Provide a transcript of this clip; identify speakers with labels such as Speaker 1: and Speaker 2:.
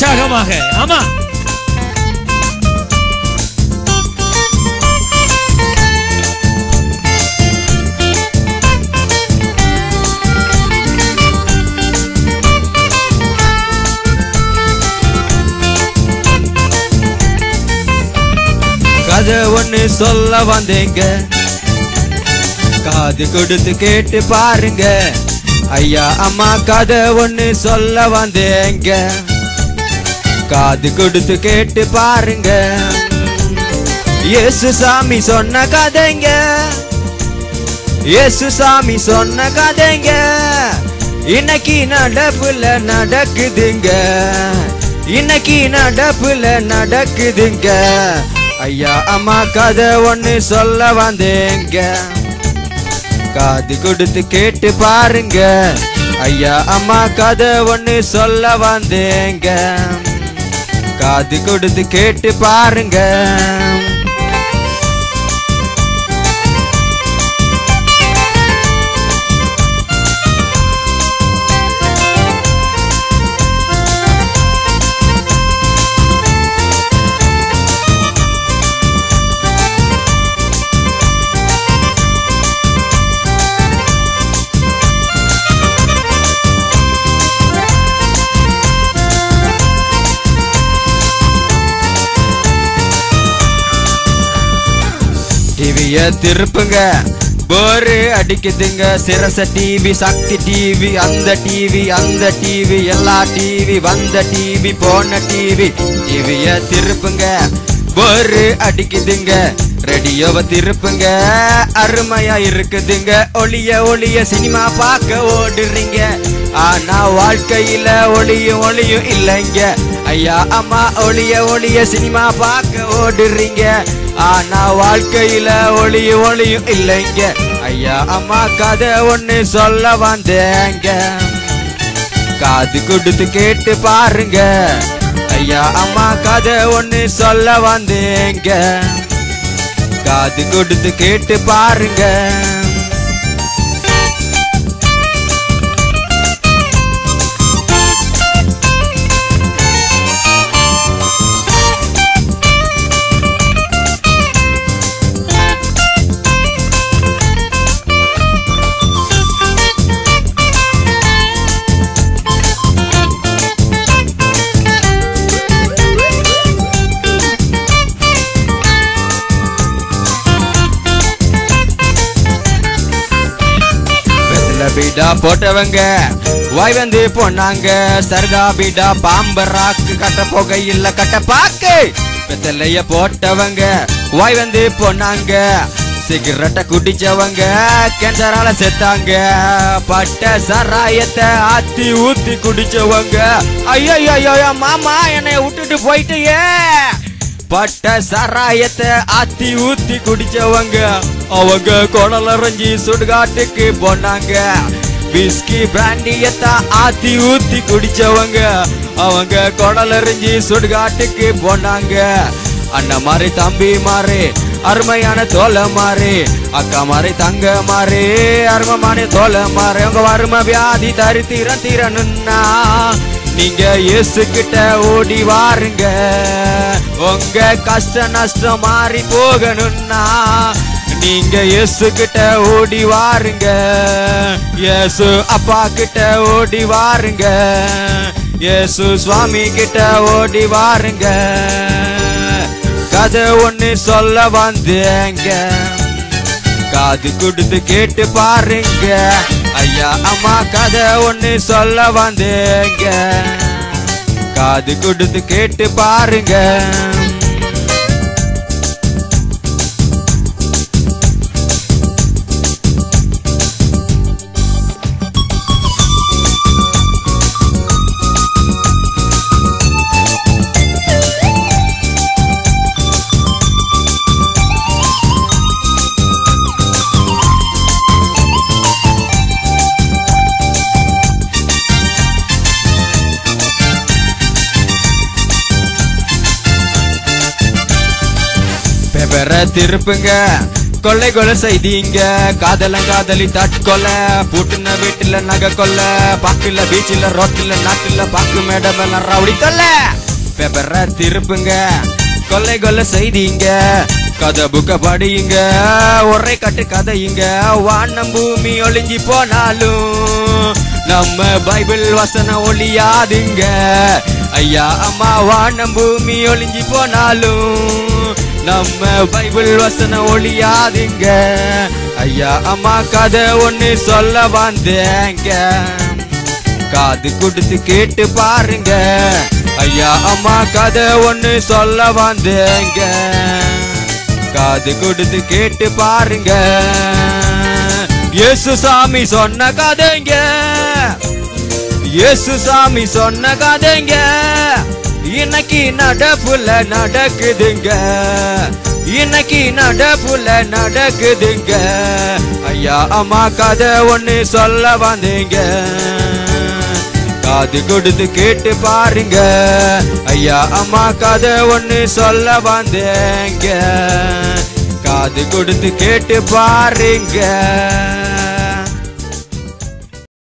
Speaker 1: உற்சாகமாக ஆமா
Speaker 2: கதை ஒண்ணு சொல்ல வந்தேங்க காது கொடுத்து கேட்டு பாருங்க ஐயா அம்மா கதை ஒண்ணு சொல்ல வந்தேங்க காது கொடுத்து கேட்டு பாருங்க இயேசு சாமி சொன்ன கதைங்க இயேசு சாமி சொன்ன கதைங்க இன்னைக்கு நடப்புல நடக்குதுங்க இன்னைக்கு நடப்புல நடக்குதுங்க ஐயா அம்மா கதை ஒண்ணு சொல்ல வந்தேங்க காது கொடுத்து கேட்டு பாருங்க ஐயா அம்மா கதை ஒண்ணு சொல்ல வந்தேங்க காது கொடுத்து கேட்டு பாருங்க டிவிய திருப்புங்க போரு அடிக்குதுங்க சிரச டிவி சக்தி டிவி அந்த டிவி அந்த டிவி எல்லா டிவி வந்த டிவி போன டிவி டிவிய திருப்புங்க போரு அடிக்குதுங்க ரேடியோவை திருப்புங்க அருமையா இருக்குதுங்க ஒளிய ஒளிய சினிமா பார்க்க ஓடுறீங்க ஆனா வாழ்க்கையில ஒளியும் ஒளியும் இல்லைங்க ஐயா அம்மா ஒளிய ஒளிய சினிமா பார்க்க ஓடுறீங்க ஆனா வாழ்க்கையில ஒளியும் ஒளியும் இல்லைங்க ஐயா அம்மா கதை ஒண்ணு சொல்ல வந்தேங்க காது கொடுத்து கேட்டு பாருங்க ஐயா அம்மா கதை ஒண்ணு சொல்ல வந்தேங்க காது கொடுத்து கேட்டு பாருங்க வெத்தல பீடா போட்டவங்க வாய் வந்து போனாங்க சரதா பீடா பாம்பராக்கு கட்ட போக இல்ல கட்ட பாக்கு வெத்தலைய போட்டவங்க வாய் வந்து போனாங்க சிகரெட்டை குடிச்சவங்க கேன்சரால செத்தாங்க பட்ட சராயத்தை ஆத்தி ஊத்தி குடிச்சவங்க ஐயோ ஐயோ மாமா என்னை விட்டுட்டு போயிட்டியே பட்ட சாராயத்தை ஆத்தி ஊத்தி குடிச்சவங்க அவங்க குடலறைஞ்சி சுடுகாட்டுக்கு போனாங்க விஸ்கி பிராண்டியத்தான் ஆத்தி ஊத்தி குடிச்சவங்க அவங்க குடலறிஞ்சி சுடுகாட்டுக்கு போனாங்க அண்ணன் மாதிரி தம்பி மாறி அருமையான தோலை மாறி அக்கா மாதிரி தங்க மாறி அருமமான தோலை மாறி உங்க வறுமை வியாதி தரித்திரம் தீரணுன்னா நீங்க இயேசு கிட்ட ஓடி வாருங்க உங்க கஷ்ட நஷ்டம் மாறி போகணும்னா நீங்க இயேசு கிட்ட ஓடி வாருங்க இயேசு அப்பா கிட்ட ஓடி வாருங்க இயேசு சுவாமி கிட்ட ஓடி வாருங்க கதை ஒண்ணு சொல்ல வந்தேங்க காது கொடுத்து கேட்டு பாருங்க ஐயா அம்மா கதை ஒண்ணு சொல்ல வந்தேங்க காது கொடுத்து கேட்டு பாருங்க பேப்பரை திருப்புங்க கொள்ளை கொலை செய்தீங்க காதலன் காதலி தற்கொலை பூட்டுன வீட்டுல நகை கொல்ல பாக்குல பீச்சில் ரோட்டுல நாட்டுல பாக்கு மேடம் ரவுடி தொல்ல பேப்பர திருப்புங்க கொள்ளை கொலை செய்தீங்க கதை புக்க படியுங்க ஒரே கட்டு கதையுங்க வானம் பூமி ஒளிஞ்சி போனாலும் நம்ம பைபிள் வசனம் ஒளியாதுங்க ஐயா அம்மா வானம் பூமி ஒளிஞ்சி போனாலும் நம்ம பைபிள் வசனம் ஒளியாதுங்க ஐயா அம்மா கதை ஒண்ணு சொல்ல வந்தேங்க காது கொடுத்து கேட்டு பாருங்க ஐயா அம்மா கதை ஒண்ணு சொல்ல வந்தேங்க காது கொடுத்து கேட்டு பாருங்க இயேசு சாமி சொன்ன கதைங்க இயேசு சாமி சொன்ன கதைங்க இன்னைக்கு நடப்புல நடக்குதுங்க இன்னைக்கு நடப்புல நடக்குதுங்க ஐயா அம்மா கதை ஒண்ணு சொல்ல வந்தீங்க காது கொடுத்து கேட்டு பாருங்க ஐயா அம்மா கதை ஒண்ணு சொல்ல வந்தேங்க காது கொடுத்து கேட்டு பாருங்க